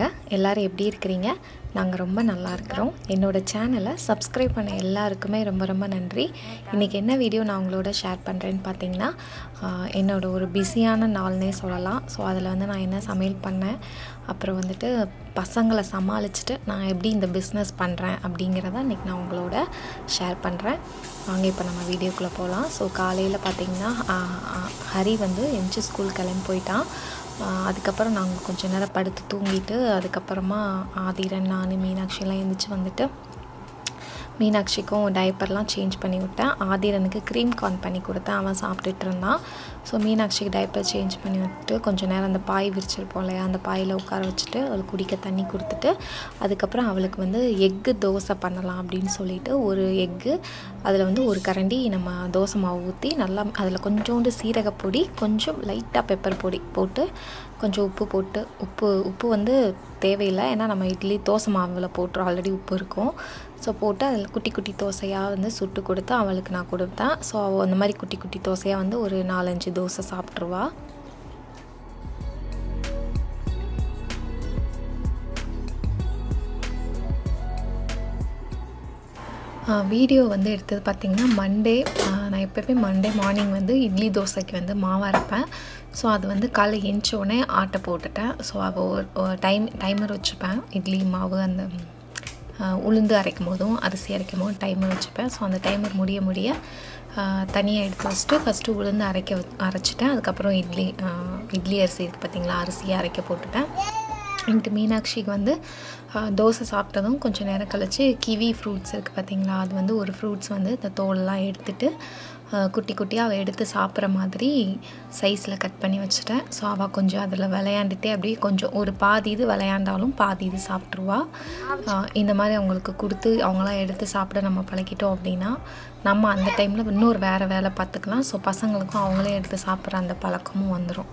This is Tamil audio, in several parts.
எல்லோரும் எப்படி இருக்கிறீங்க நாங்கள் ரொம்ப நல்லா இருக்கிறோம் என்னோடய சேனலை சப்ஸ்கிரைப் பண்ண எல்லாருக்குமே ரொம்ப ரொம்ப நன்றி இன்றைக்கி என்ன வீடியோ நான் உங்களோட ஷேர் பண்ணுறேன்னு பார்த்தீங்கன்னா ஆஹ், என்னோட ஒரு பிஸியான நாள்னே சொல்லலாம் ஸோ அதில் வந்து நான் என்ன சமையல் பண்ணேன் அப்புறம் வந்துட்டு பசங்களை சமாளிச்சுட்டு நான் எப்படி இந்த பிஸ்னஸ் பண்ணுறேன் அப்படிங்கிறத இன்றைக்கி நான் உங்களோட ஷேர் பண்ணுறேன் வாங்க இப்போ நம்ம வீடியோக்குள்ளே போகலாம் ஸோ காலையில் பார்த்தீங்கன்னா ஆஹ், ஆஹ், ஹரி வந்து எம்ஜி ஸ்கூல் கிளம்பி போயிட்டான் ஆஹ் அதுக்கப்புறம் நாங்கள் கொஞ்ச நேரம் படுத்து தூங்கிட்டு அதுக்கப்புறமா ஆதிரன் நான் மீனாட்சியெல்லாம் எழுந்திரிச்சு வந்துட்டு மீனாட்சிக்கும் டைப்பர்லாம் சேஞ்ச் பண்ணி விட்டேன் ஆதிரனுக்கு க்ரீம் கார்ன் பண்ணி கொடுத்தேன் அவன் சாப்பிட்டுட்டு இருந்தான் ஸோ மீனாட்சிக்கு டைப்பர் சேஞ்ச் பண்ணி விட்டு கொஞ்ச நேரம் அந்த பாய் விரிச்சிருப்போம் இல்லையா அந்த பாயில் உட்கார வச்சுட்டு அவளுக்கு குடிக்க தண்ணி கொடுத்துட்டு அதுக்கப்புறம் அவளுக்கு வந்து எக்கு தோசை பண்ணலாம் அப்படின்னு சொல்லிட்டு ஒரு எக்கு அதில் வந்து ஒரு கரண்டி நம்ம தோசை மாவு ஊற்றி நல்லா அதில் கொஞ்சோண்டு சீரகப்பொடி கொஞ்சம் லைட்டாக பெப்பர் பொடி போட்டு கொஞ்சம் உப்பு போட்டு உப்பு உப்பு வந்து தேவையில்லை ஏன்னா நம்ம இட்லி தோசை மாவில் போட்டுரும் ஆல்ரெடி உப்பு இருக்கும் ஸோ போட்டு அதில் குட்டி குட்டி தோசையாக வந்து சுட்டு கொடுத்து அவளுக்கு நான் கொடுத்தேன் ஸோ அவள் அந்த மாதிரி குட்டி குட்டி தோசையாக வந்து ஒரு நாலஞ்சு தோசை சாப்பிட்ருவா வீடியோ வந்து எடுத்தது பார்த்திங்கன்னா மண்டே நான் எப்போயுமே மண்டே மார்னிங் வந்து இட்லி தோசைக்கு வந்து மாவு அரைப்பேன் ஸோ அது வந்து காலை எஞ்ச உடனே ஆட்டை போட்டுட்டேன் ஸோ அவள் டைம் டைமர் வச்சுப்பேன் இட்லி மாவு அந்த ஆஹ், உளுந்து அரைக்கும் போதும் அரிசி அரைக்கும் போதும் டைமர் வச்சுப்பேன் ஸோ அந்த டைமர் முடிய முடிய தனியாக எடுத்து வச்சுட்டு ஃபஸ்ட்டு உளுந்து அரைக்க வ- அரைச்சிட்டேன் அதுக்கப்புறம் இட்லி ஆஹ், இட்லி அரிசி இருக்குது பார்த்தீங்களா அரிசியை அரைக்க போட்டுட்டேன் என்கிட்ட மீனாட்சிக்கு வந்து ஆஹ், தோசை சாப்பிட்டதும் கொஞ்சம் நேரம் கழிச்சு கிவி ஃப்ரூட்ஸ் இருக்குது பார்த்தீங்களா அது வந்து ஒரு ஃப்ரூட்ஸ் வந்து இந்த தோலெல்லாம் எடுத்துட்டு ஆஹ், குட்டி குட்டியாக அவள் எடுத்து சாப்பிட்ற மாதிரி சைஸில் கட் பண்ணி வச்சுட்டேன் ஸோ அவள் கொஞ்சம் அதில் விளையாண்டுட்டே அப்படியே கொஞ்சம் ஒரு பாதி இது விளையாண்டாலும் பாதி இது சாப்பிட்ருவா ஆஹ், இந்த மாதிரி அவங்களுக்கு கொடுத்து அவங்களாம் எடுத்து சாப்பிட நம்ம பழக்கிட்டோம் அப்படின்னா நம்ம அந்த டைமில் இன்னொரு வேறு வேலை பார்த்துக்கலாம் ஸோ பசங்களுக்கும் அவங்களே எடுத்து சாப்பிட்ற அந்த பழக்கமும் வந்துடும்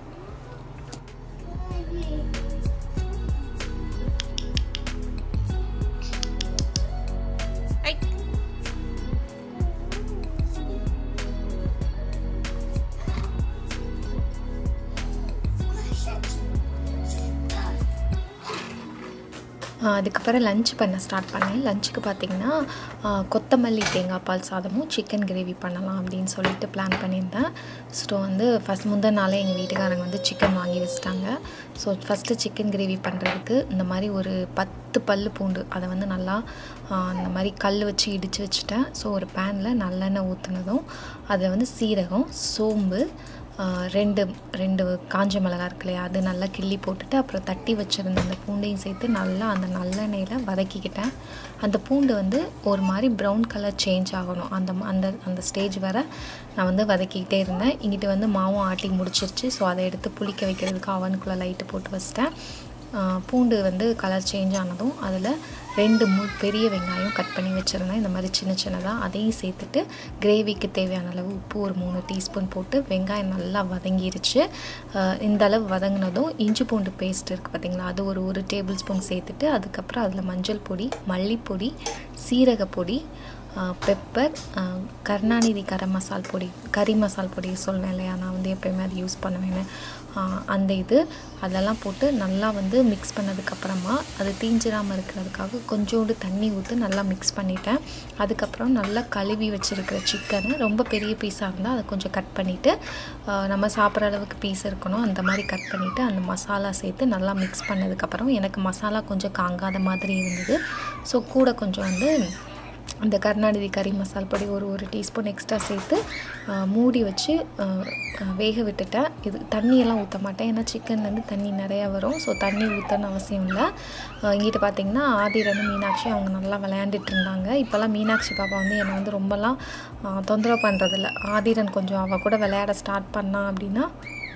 ஆஹ் அதுக்கப்புறம் லஞ்ச் பண்ண ஸ்டார்ட் பண்ணேன் லஞ்சுக்கு பார்த்தீங்கன்னா ஆஹ் கொத்தமல்லி தேங்காய் பால் சாதமும் சிக்கன் கிரேவி பண்ணலாம் அப்படின்னு சொல்லிட்டு பிளான் பண்ணியிருந்தேன் ஸோ வந்து ஃபஸ்ட் முந்தின நாளே எங்கள் வீட்டுக்காரங்க வந்து சிக்கன் வாங்கி வச்சுட்டாங்க ஸோ ஃபஸ்ட்டு சிக்கன் கிரேவி பண்ணுறதுக்கு இந்த மாதிரி ஒரு பத்து பல்லு பூண்டு அதை வந்து நல்லா ஆஹ் இந்த மாதிரி கல் வச்சு இடித்து வச்சுட்டேன் ஸோ ஒரு பேனில் நல்லெண்ணெய் ஊற்றுனதும் அதில் வந்து சீரகம் சோம்பு ஆஹ் ரெண்டு ரெண்டு காஞ்ச மிளகா இருக்கு இல்லையா அது நல்லா கிள்ளி போட்டுட்டு அப்புறம் தட்டி வச்சுருந்த அந்த பூண்டையும் சேர்த்து நல்லா அந்த நல்லெண்ணெயில் வதக்கிக்கிட்டேன் அந்த பூண்டு வந்து ஒரு மாதிரி ப்ரௌன் கலர் சேஞ்ச் ஆகணும் அந்த ம- அந்த அந்த ஸ்டேஜ் வர நான் வந்து வதக்கிக்கிட்டே இருந்தேன் இங்கிட்டு வந்து மாவும் ஆட்டி முடிச்சிருச்சு ஸோ அதை எடுத்து புளிக்க வைக்கிறதுக்கு அவனுக்குள்ளே லைட்டு போட்டு வச்சிட்டேன் ஆஹ் பூண்டு வந்து கலர் சேஞ்ச் ஆனதும் அதில் ரெண்டு மூ பெரிய வெங்காயம் கட் பண்ணி வச்சுருந்தேன் இந்த மாதிரி சின்ன சின்னதாக அதையும் சேர்த்துட்டு கிரேவிக்கு தேவையான அளவு உப்பு ஒரு மூணு டீஸ்பூன் போட்டு வெங்காயம் நல்லா வதங்கிருச்சு ஆஹ் இந்த அளவு வதங்கினதும் இஞ்சி பூண்டு பேஸ்ட் இருக்குது பார்த்தீங்களா அது ஒரு ஒரு டேபிள் ஸ்பூன் சேர்த்துட்டு அதுக்கப்புறம் அதில் மஞ்சள் பொடி மல்லிப்பொடி சீரகப்பொடி பெப்பர் கருணாநிதி கரம் மசால் பொடி கறி மசால் பொடி சொன்னேன் இல்லையா நான் வந்து எப்போயுமே அது யூஸ் பண்ணுவேன்னு ஆஹ் அந்த இது அதெல்லாம் போட்டு நல்லா வந்து மிக்ஸ் பண்ணதுக்கப்புறமா அது தீஞ்சிராமல் இருக்கிறதுக்காக கொஞ்சோண்டு தண்ணி ஊற்றி நல்லா மிக்ஸ் பண்ணிட்டேன் அதுக்கப்புறம் நல்லா கழுவி வச்சுருக்கிற சிக்கனை ரொம்ப பெரிய பீஸாக இருந்தால் அதை கொஞ்சம் கட் பண்ணிவிட்டு நம்ம சாப்பிட்ற அளவுக்கு பீஸ் இருக்கணும் அந்த மாதிரி கட் பண்ணிவிட்டு அந்த மசாலா சேர்த்து நல்லா மிக்ஸ் பண்ணதுக்கப்புறம் எனக்கு மசாலா கொஞ்சம் காங்காத மாதிரி இருந்தது ஸோ கூட கொஞ்சம் வந்து அந்த கருணாநிதி கறி மசால் பொடி ஒரு ஒரு டீஸ்பூன் எக்ஸ்ட்ரா சேர்த்து ஆஹ், மூடி வச்சு ஆஹ், ஆஹ், வேக விட்டுட்டேன் இது தண்ணியெல்லாம் ஊற்ற மாட்டேன் ஏன்னா சிக்கன்லேருந்து தண்ணி நிறையா வரும் ஸோ தண்ணி ஊற்றணும் அவசியம் இல்லை ஆஹ், இங்கிட்டு பார்த்தீங்கன்னா ஆதிரன் மீனாட்சி அவங்க நல்லா விளையாண்டுட்டு இருந்தாங்க இப்போல்லாம் மீனாட்சி பாப்பா வந்து என்னை வந்து ரொம்பலாம் ஆஹ், தொந்தரவு பண்ணுறதில்ல ஆதிரன் கொஞ்சம் அவள் கூட விளையாட ஸ்டார்ட் பண்ணா அப்படின்னா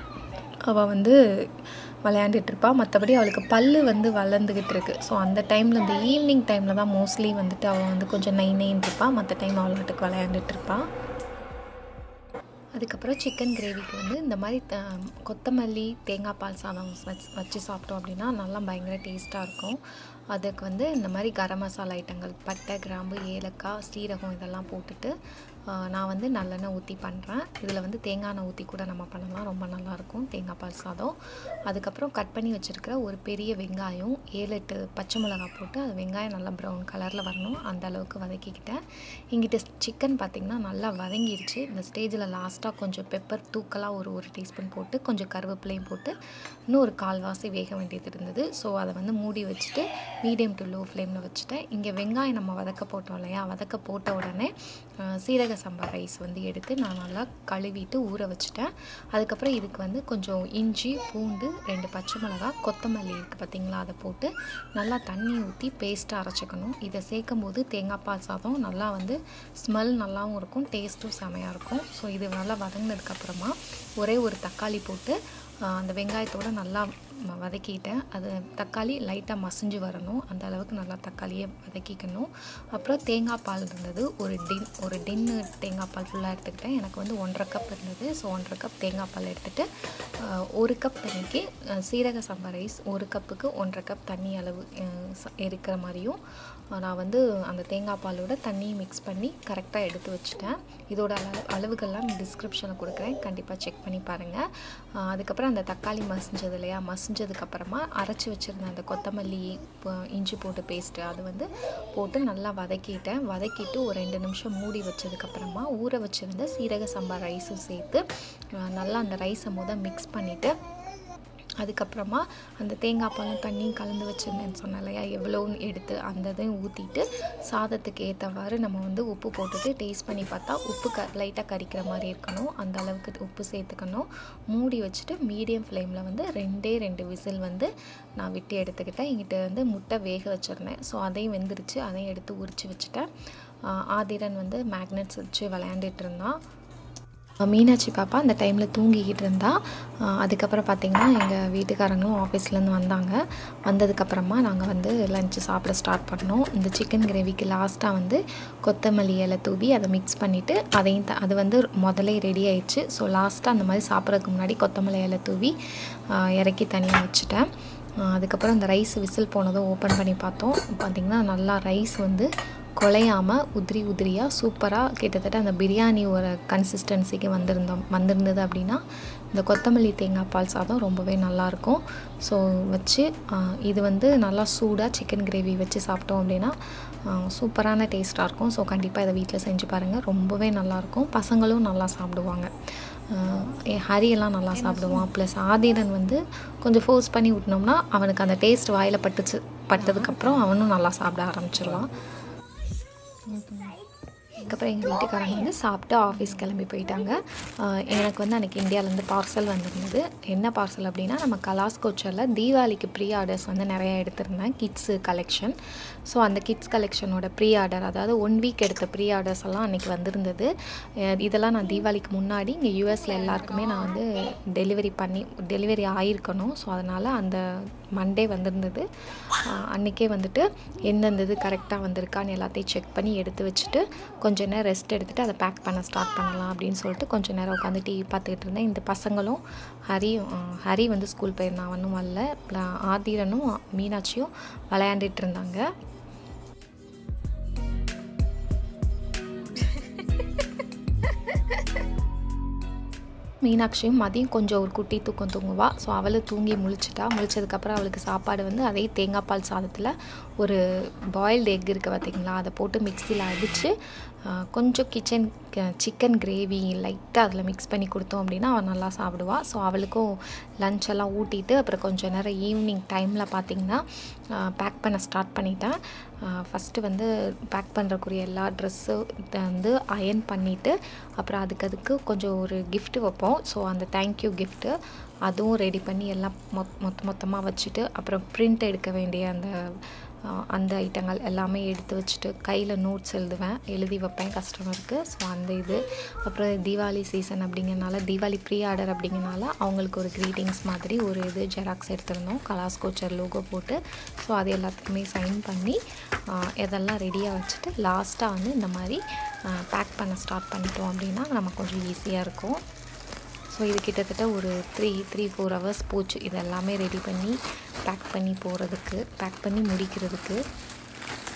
அவள் வந்து விளையாண்டுட்டு இருப்பா மற்றபடி அவளுக்கு பல்லு வந்து வளர்ந்துக்கிட்டு இருக்கு ஸோ அந்த டைமில் இந்த ஈவினிங் டைமில் தான் மோஸ்ட்லி வந்துட்டு அவள் வந்து கொஞ்சம் நை நைன்னு இருப்பா மற்ற டைம் அவளாட்டுக்கு விளையாண்டுட்டு இருப்பா அதுக்கப்புறம் சிக்கன் கிரேவிக்கு வந்து இந்த மாதிரி த- கொத்தமல்லி தேங்காய் பால் சாதம் வச்சு வச்சு சாப்பிட்டோம் அப்படின்னா நல்லா பயங்கர டேஸ்ட்டாக இருக்கும் அதுக்கு வந்து இந்த மாதிரி கரம் மசாலா ஐட்டங்கள் பட்டை கிராம்பு ஏலக்காய் சீரகம் இதெல்லாம் போட்டுட்டு நான் வந்து நல்லெண்ணெய் ஊற்றி பண்ணுறேன் இதில் வந்து தேங்காய் எண்ணெய் ஊற்றி கூட நம்ம பண்ணலாம் ரொம்ப நல்லாயிருக்கும் தேங்காய் பால் சாதம் அதுக்கப்புறம் கட் பண்ணி வச்சுருக்கிற ஒரு பெரிய வெங்காயம் ஏழு எட்டு பச்சை மிளகாய் போட்டு அது வெங்காயம் நல்லா ப்ரௌன் கலரில் வரணும் அந்த அளவுக்கு வதக்கிக்கிட்டேன் இங்கிட்ட சிக்கன் பார்த்திங்கன்னா நல்லா வதங்கிருச்சு இந்த ஸ்டேஜில் லாஸ்ட்டாக கொஞ்சம் பெப்பர் தூக்கலாக ஒரு ஒரு டீஸ்பூன் போட்டு கொஞ்சம் கருவேப்பிலையும் போட்டு இன்னும் ஒரு கால்வாசி வேக வேண்டியது இருந்தது ஸோ அதை வந்து மூடி வச்சுட்டு மீடியம் டு லோ ஃப்ளேமில் வச்சுட்டேன் இங்கே வெங்காயம் நம்ம வதக்க போட்டோம் இல்லையா வதக்க போட்ட உடனே சீரக சம்பா ரைஸ் வந்து எடுத்து நான் நல்லா கழுவிட்டு ஊற வச்சுட்டேன் அதுக்கப்புறம் இதுக்கு வந்து கொஞ்சம் இஞ்சி பூண்டு ரெண்டு பச்சை மிளகா கொத்தமல்லி இருக்குது பார்த்திங்களா அதை போட்டு நல்லா தண்ணி ஊற்றி பேஸ்ட்டாக அரைச்சிக்கணும் இதை சேர்க்கும் போது தேங்காய் பால் சாதம் நல்லா வந்து ஸ்மெல் நல்லாவும் இருக்கும் டேஸ்ட்டும் செமையாக இருக்கும் ஸோ இது நல்லா வதங்கினதுக்கப்புறமா ஒரே ஒரு தக்காளி போட்டு அந்த வெங்காயத்தோடு நல்லா வதக்கிட்டேன் அது தக்காளி லைட்டாக மசிஞ்சு வரணும் அந்த அளவுக்கு நல்லா தக்காளியை வதக்கிக்கணும் அப்புறம் தேங்காய் பால் இருந்தது ஒரு டின் ஒரு டின்னு தேங்காய் பால் ஃபுல்லாக எடுத்துக்கிட்டேன் எனக்கு வந்து ஒன்றரை கப் இருந்தது ஸோ ஒன்றரை கப் தேங்காய் பால் எடுத்துகிட்டு ஒரு கப் தண்ணிக்கு சீரக சம்பா ரைஸ் ஒரு கப்புக்கு ஒன்றரை கப் தண்ணி அளவு இருக்கிற மாதிரியும் நான் வந்து அந்த தேங்காய் பாலோட தண்ணியை மிக்ஸ் பண்ணி கரெக்டாக எடுத்து வச்சுட்டேன் இதோட அளவு அளவுகள்லாம் டிஸ்கிரிப்ஷனில் கொடுக்குறேன் கண்டிப்பாக செக் பண்ணி பாருங்கள் அதுக்கப்புறம் அந்த தக்காளி மசிஞ்சது இல்லையா மசிஞ்சதுக்கப்புறமா அரைச்சி வச்சுருந்த அந்த கொத்தமல்லி இஞ்சி போட்டு பேஸ்ட்டு அது வந்து போட்டு நல்லா வதக்கிட்டேன் வதக்கிட்டு ஒரு ரெண்டு நிமிஷம் மூடி வச்சதுக்கப்புறமா ஊற வச்சுருந்த சீரக சம்பா ரைஸும் சேர்த்து நல்லா அந்த ரைஸை முத மிக்ஸ் பண்ணிவிட்டு அதுக்கப்புறமா அந்த தேங்காய் பாலும் தண்ணியும் கலந்து வச்சுருந்தேன்னு சொன்னேன் இல்லையா எவ்வளோன்னு எடுத்து அந்த இதையும் ஊற்றிட்டு சாதத்துக்கு ஏற்றவாறு நம்ம வந்து உப்பு போட்டுட்டு டேஸ்ட் பண்ணி பார்த்தா உப்பு க லைட்டாக கறிக்கிற மாதிரி இருக்கணும் அந்த அளவுக்கு உப்பு சேர்த்துக்கணும் மூடி வச்சுட்டு மீடியம் ஃப்ளேமில் வந்து ரெண்டே ரெண்டு விசில் வந்து நான் விட்டு எடுத்துக்கிட்டேன் எங்கிட்ட வந்து முட்டை வேக வச்சுருந்தேன் ஸோ அதையும் வெந்துருச்சு அதையும் எடுத்து உரித்து வச்சுட்டேன் ஆதிரன் வந்து மேக்னெட்ஸ் வச்சு விளையாண்டுட்டு இருந்தான் மீனாட்சி பாப்பா அந்த டைமில் தூங்கிக்கிட்டு இருந்தா அதுக்கப்புறம் பார்த்திங்கன்னா எங்கள் வீட்டுக்காரங்களும் ஆஃபீஸ்லேருந்து வந்தாங்க வந்ததுக்கப்புறமா நாங்கள் வந்து லஞ்சு சாப்பிட ஸ்டார்ட் பண்ணோம் இந்த சிக்கன் கிரேவிக்கு லாஸ்ட்டாக வந்து கொத்தமல்லி இலை தூவி அதை மிக்ஸ் பண்ணிவிட்டு அதையும் த அது வந்து முதலே ரெடி ஆயிடுச்சு ஸோ லாஸ்ட்டாக அந்த மாதிரி சாப்பிட்றதுக்கு முன்னாடி கொத்தமல்லி இலை தூவி இறக்கி தனியாக வச்சுட்டேன் அதுக்கப்புறம் அந்த ரைஸ் விசில் போனதும் ஓப்பன் பண்ணி பார்த்தோம் பார்த்திங்கன்னா நல்லா ரைஸ் வந்து குலையாமல் உதிரி உதிரியாக சூப்பராக கிட்டத்தட்ட அந்த பிரியாணி ஒரு கன்சிஸ்டன்சிக்கு வந்திருந்தோம் வந்திருந்தது அப்படின்னா இந்த கொத்தமல்லி தேங்காய் பால் சாதம் ரொம்பவே நல்லாயிருக்கும் ஸோ வச்சு இது வந்து நல்லா சூடாக சிக்கன் கிரேவி வச்சு சாப்பிட்டோம் அப்படின்னா சூப்பரான டேஸ்ட்டாக இருக்கும் ஸோ கண்டிப்பாக இதை வீட்டில் செஞ்சு பாருங்கள் ரொம்பவே நல்லாயிருக்கும் பசங்களும் நல்லா சாப்பிடுவாங்க ஹரியெல்லாம் நல்லா சாப்பிடுவான் ப்ளஸ் ஆதிரன் வந்து கொஞ்சம் ஃபோர்ஸ் பண்ணி விட்டினோம்னா அவனுக்கு அந்த டேஸ்ட் வாயில் பட்டுச்சு பட்டதுக்கப்புறம் அவனும் நல்லா சாப்பிட ஆரம்பிச்சிருவான் அதுக்கப்புறம் எங்கள் வீட்டுக்காரங்க வந்து சாப்பிட்டு ஆஃபீஸ் கிளம்பி போயிட்டாங்க எனக்கு வந்து அன்றைக்கி இந்தியாவிலேருந்து பார்சல் வந்திருந்தது என்ன பார்சல் அப்படின்னா நம்ம கலாஸ் கோச்சரில் தீபாவளிக்கு ப்ரீ ஆர்டர்ஸ் வந்து நிறையா எடுத்திருந்தேன் கிட்ஸு கலெக்ஷன் ஸோ அந்த கிட்ஸ் கலெக்ஷனோட ப்ரீ ஆர்டர் அதாவது ஒன் வீக் எடுத்த ப்ரீ ஆர்டர்ஸ் எல்லாம் அன்றைக்கி வந்திருந்தது இதெல்லாம் நான் தீபாவளிக்கு முன்னாடி இங்கே யூஎஸில் எல்லாருக்குமே நான் வந்து டெலிவரி பண்ணி டெலிவரி ஆகிருக்கணும் ஸோ அதனால் அந்த மண்டே வந்திருந்தது அன்றைக்கே வந்துட்டு எந்தெந்த இது கரெக்டாக வந்திருக்கான்னு எல்லாத்தையும் செக் பண்ணி எடுத்து வச்சுட்டு கொஞ்சம் நேரம் ரெஸ்ட் எடுத்துகிட்டு அதை பேக் பண்ண ஸ்டார்ட் பண்ணலாம் அப்படின்னு சொல்லிட்டு கொஞ்சம் நேரம் உட்காந்து டிவி பார்த்துக்கிட்டு இருந்தேன் இந்த பசங்களும் ஹரியும் ஹரி வந்து ஸ்கூல் போயிருந்தான் அவனும் வரல ஆதிரனும் மீனாட்சியும் விளையாண்டுட்டு இருந்தாங்க மீனாட்சியும் மதியம் கொஞ்சம் ஒரு குட்டி தூக்கம் தூங்குவா ஸோ அவளும் தூங்கி முழிச்சிட்டா முழிச்சதுக்கப்புறம் அவளுக்கு சாப்பாடு வந்து அதே தேங்காய் பால் சாதத்தில் ஒரு பாயில்டு எக் இருக்குது பார்த்திங்களா அதை போட்டு மிக்சியில் அடித்து கொஞ்சம் கிச்சன் சிக்கன் கிரேவி லைட்டாக அதில் மிக்ஸ் பண்ணி கொடுத்தோம் அப்படின்னா அவள் நல்லா சாப்பிடுவாள் ஸோ அவளுக்கும் லஞ்ச் எல்லாம் ஊட்டிட்டு அப்புறம் கொஞ்சம் நேரம் ஈவினிங் டைமில் பார்த்திங்கன்னா பேக் பண்ண ஸ்டார்ட் பண்ணிட்டேன் ஃபஸ்ட்டு வந்து பேக் பண்ணுறக்குரிய எல்லா ட்ரெஸ்ஸு வந்து அயன் பண்ணிவிட்டு அப்புறம் அதுக்கு அதுக்கு கொஞ்சம் ஒரு கிஃப்ட் வைப்போம் ஸோ அந்த தேங்க்யூ கிஃப்ட்டு அதுவும் ரெடி பண்ணி எல்லாம் மொத் மொத்த மொத்தமாக வச்சுட்டு அப்புறம் ப்ரிண்ட் எடுக்க வேண்டிய அந்த அந்த ஐட்டங்கள் எல்லாமே எடுத்து வச்சுட்டு கையில் நோட்ஸ் எழுதுவேன் எழுதி வைப்பேன் கஸ்டமருக்கு ஸோ அந்த இது அப்புறம் தீபாவளி சீசன் அப்படிங்கிறனால தீபாவளி ப்ரீ ஆர்டர் அப்படிங்கிறனால அவங்களுக்கு ஒரு க்ரீட்டிங்ஸ் மாதிரி ஒரு இது ஜெராக்ஸ் எடுத்திருந்தோம் கலாஸ் கோச்சர் லோகோ போட்டு ஸோ அது எல்லாத்துக்குமே சைன் பண்ணி இதெல்லாம் ரெடியாக வச்சுட்டு லாஸ்ட்டாக வந்து இந்த மாதிரி பேக் பண்ண ஸ்டார்ட் பண்ணிட்டோம் அப்படின்னா நமக்கு கொஞ்சம் ஈஸியாக இருக்கும் ஸோ இது கிட்டத்தட்ட ஒரு த்ரீ த்ரீ ஃபோர் ஹவர்ஸ் போச்சு இது எல்லாமே ரெடி பண்ணி பேக் பண்ணி போகிறதுக்கு பேக் பண்ணி முடிக்கிறதுக்கு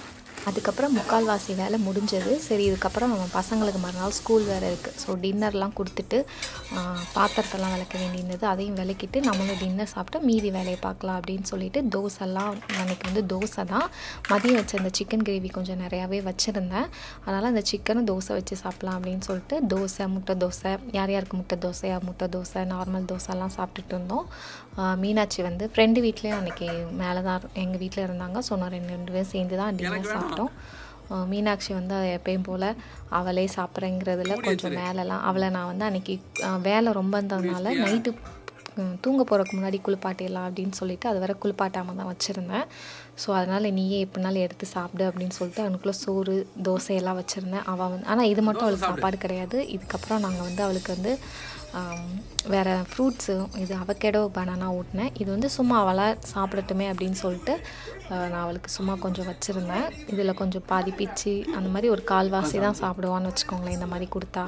அதுக்கப்புறம் முக்கால்வாசி வேலை முடிஞ்சது சரி இதுக்கப்புறம் நம்ம பசங்களுக்கு மறுநாள் ஸ்கூல் வேறு இருக்குது ஸோ டின்னர்லாம் கொடுத்துட்டு பாத்திரத்தெல்லாம் விளக்க வேண்டியிருந்தது அதையும் விளக்கிட்டு நம்மளும் டின்னர் சாப்பிட்டு மீதி வேலையை பார்க்கலாம் அப்படின்னு சொல்லிட்டு தோசைலாம் அன்றைக்கி வந்து தோசை தான் மதியம் வச்ச அந்த சிக்கன் கிரேவி கொஞ்சம் நிறையாவே வச்சுருந்தேன் அதனால் அந்த சிக்கனும் தோசை வச்சு சாப்பிட்லாம் அப்படின்னு சொல்லிட்டு தோசை முட்டை தோசை யார் யாருக்கு முட்டை தோசையா முட்டை தோசை நார்மல் தோசைலாம் சாப்பிட்டுட்டு இருந்தோம் மீனாட்சி வந்து ஃப்ரெண்டு வீட்லேயும் அன்றைக்கி மேலே தான் எங்கள் வீட்டில் இருந்தாங்க ஸோ நான் ரெண்டு ரெண்டு பேரும் சேர்ந்து தான் டின்னர் சாப்பிட்டோம் மீனாட்சி வந்து எப்பயும் போல் அவளே சாப்பிட்றேங்கிறதுல கொஞ்சம் மேலெலாம் அவளை நான் வந்து அன்றைக்கி வேலை ரொம்ப இருந்ததுனால நைட்டு தூங்க போகிறதுக்கு முன்னாடி குளிப்பாட்டிடலாம் அப்படின்னு சொல்லிட்டு அது வரை குளிப்பாட்டாமல் தான் வச்சுருந்தேன் ஸோ அதனால் நீயே எப்படினாலும் எடுத்து சாப்பிடு அப்படின்னு சொல்லிட்டு அவனுக்குள்ளே சோறு தோசையெல்லாம் வச்சுருந்தேன் அவள் வந்து ஆனால் இது மட்டும் அவளுக்கு சாப்பாடு கிடையாது இதுக்கப்புறம் நாங்கள் வந்து அவளுக்கு வந்து வேறு ஃப்ரூட்ஸு இது அவக்கேடோ பனானா ஊட்டினேன் இது வந்து சும்மா அவளாக சாப்பிடட்டுமே அப்படின்னு சொல்லிட்டு நான் அவளுக்கு சும்மா கொஞ்சம் வச்சுருந்தேன் இதில் கொஞ்சம் பாதி பிச்சு அந்த மாதிரி ஒரு கால்வாசி தான் சாப்பிடுவான்னு வச்சுக்கோங்களேன் இந்த மாதிரி கொடுத்தா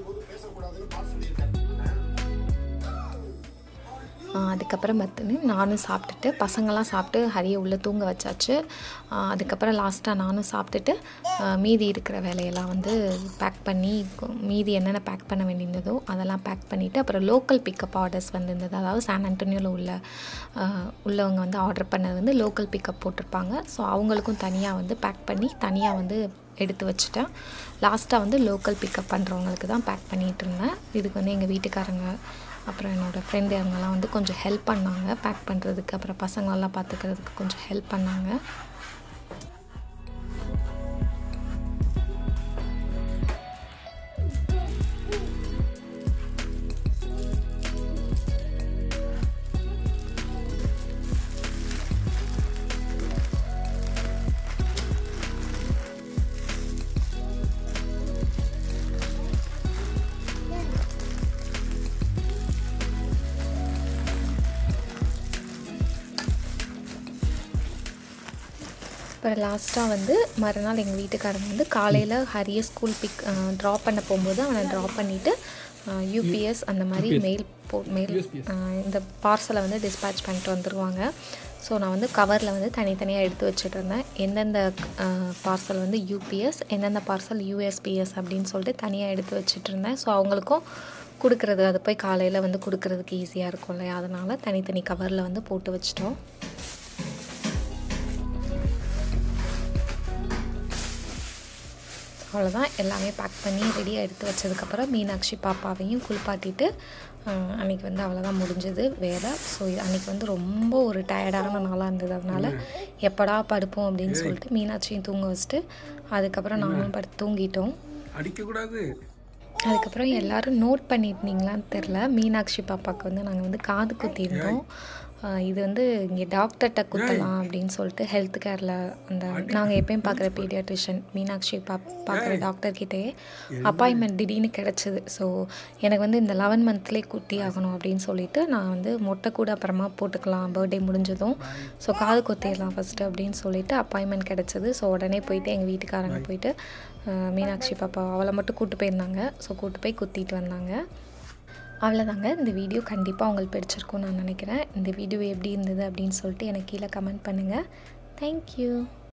அதுக்கப்புறம் பார்த்துன்னு நானும் சாப்பிட்டுட்டு பசங்கள்லாம் சாப்பிட்டு ஹரியை உள்ளே தூங்க வச்சாச்சு அதுக்கப்புறம் லாஸ்ட்டாக நானும் சாப்பிட்டுட்டு மீதி இருக்கிற வேலையெல்லாம் வந்து பேக் பண்ணி மீதி என்னென்ன பேக் பண்ண வேண்டியிருந்ததோ அதெல்லாம் பேக் பண்ணிவிட்டு அப்புறம் லோக்கல் பிக்கப் ஆர்டர்ஸ் வந்திருந்தது அதாவது சான் ஆண்டோனியோவில் உள்ள உள்ளவங்க வந்து ஆர்டர் பண்ணது வந்து லோக்கல் பிக்கப் போட்டிருப்பாங்க ஸோ அவங்களுக்கும் தனியாக வந்து பேக் பண்ணி தனியாக வந்து எடுத்து வச்சுட்டேன் லாஸ்ட்டாக வந்து லோக்கல் பிக்கப் பண்ணுறவங்களுக்கு தான் பேக் பண்ணிகிட்டு இருந்தேன் இதுக்கு வந்து எங்கள் வீட்டுக்காரங்க அப்புறம் என்னோடய ஃப்ரெண்டு அவங்கெல்லாம் வந்து கொஞ்சம் ஹெல்ப் பண்ணாங்க பேக் பண்ணுறதுக்கு அப்புறம் பசங்களெல்லாம் பார்த்துக்கிறதுக்கு கொஞ்சம் ஹெல்ப் பண்ணாங்க அப்புறம் லாஸ்ட்டாக வந்து மறுநாள் எங்கள் வீட்டுக்காரங்க வந்து காலையில் ஹரியை ஸ்கூல் பிக் ட்ராப் பண்ண போகும்போது அவனை ட்ராப் பண்ணிவிட்டு யூபிஎஸ் அந்த மாதிரி மெயில் போ மெயில் இந்த பார்சலை வந்து டிஸ்பேச் பண்ணிட்டு வந்துடுவாங்க ஸோ நான் வந்து கவரில் வந்து தனித்தனியாக எடுத்து வச்சுட்டு இருந்தேன் எந்தெந்த பார்சல் வந்து யூபிஎஸ் எந்தெந்த பார்சல் யூஎஸ்பிஎஸ் அப்படின்னு சொல்லிட்டு தனியாக எடுத்து வச்சுட்டு இருந்தேன் ஸோ அவங்களுக்கும் கொடுக்குறது அது போய் காலையில் வந்து கொடுக்குறதுக்கு ஈஸியாக இருக்கும் இல்லையா அதனால் தனித்தனி கவரில் வந்து போட்டு வச்சிட்டோம் அவ்வளோதான் எல்லாமே பேக் பண்ணி ரெடியாக எடுத்து வச்சதுக்கப்புறம் மீனாட்சி பாப்பாவையும் குளிப்பாட்டிட்டு அன்றைக்கி வந்து அவ்வளோதான் முடிஞ்சது வேலை ஸோ அன்றைக்கி வந்து ரொம்ப ஒரு டயர்டான நாளாக இருந்தது அதனால் எப்படா படுப்போம் அப்படின்னு சொல்லிட்டு மீனாட்சியும் தூங்க வச்சுட்டு அதுக்கப்புறம் நானும் படுத்து தூங்கிட்டோம் அடிக்கக்கூடாது அதுக்கப்புறம் எல்லோரும் நோட் பண்ணியிருந்தீங்களான்னு தெரில மீனாட்சி பாப்பாவுக்கு வந்து நாங்கள் வந்து காது குத்தியிருந்தோம் இது வந்து இங்கே டாக்டர்கிட்ட குத்தலாம் அப்படின்னு சொல்லிட்டு ஹெல்த் கேரில் அந்த நாங்கள் எப்பயும் பார்க்குற பீடியாட்ரிஷியன் மீனாட்சி பா பார்க்குற டாக்டர்கிட்டயே அப்பாயின்மெண்ட் திடீர்னு கிடச்சிது ஸோ எனக்கு வந்து இந்த லெவன் மந்த்லேயே குத்தி ஆகணும் அப்படின்னு சொல்லிட்டு நான் வந்து மொட்டை கூட அப்புறமா போட்டுக்கலாம் பர்த்டே முடிஞ்சதும் ஸோ காது குத்திடலாம் ஃபஸ்ட்டு அப்படின்னு சொல்லிட்டு அப்பாயின்மெண்ட் கிடச்சிது ஸோ உடனே போயிட்டு எங்கள் வீட்டுக்காரங்க போயிட்டு மீனாட்சி பாப்பா அவளை மட்டும் கூப்பிட்டு போயிருந்தாங்க ஸோ கூப்பிட்டு போய் குத்திட்டு வந்தாங்க அவ்வளோதாங்க இந்த வீடியோ கண்டிப்பாக உங்களுக்கு பிடிச்சிருக்கும்னு நான் நினைக்கிறேன் இந்த வீடியோ எப்படி இருந்தது அப்படின்னு சொல்லிட்டு எனக்கு கீழே கமெண்ட் பண்ணுங்கள் தேங்க்யூ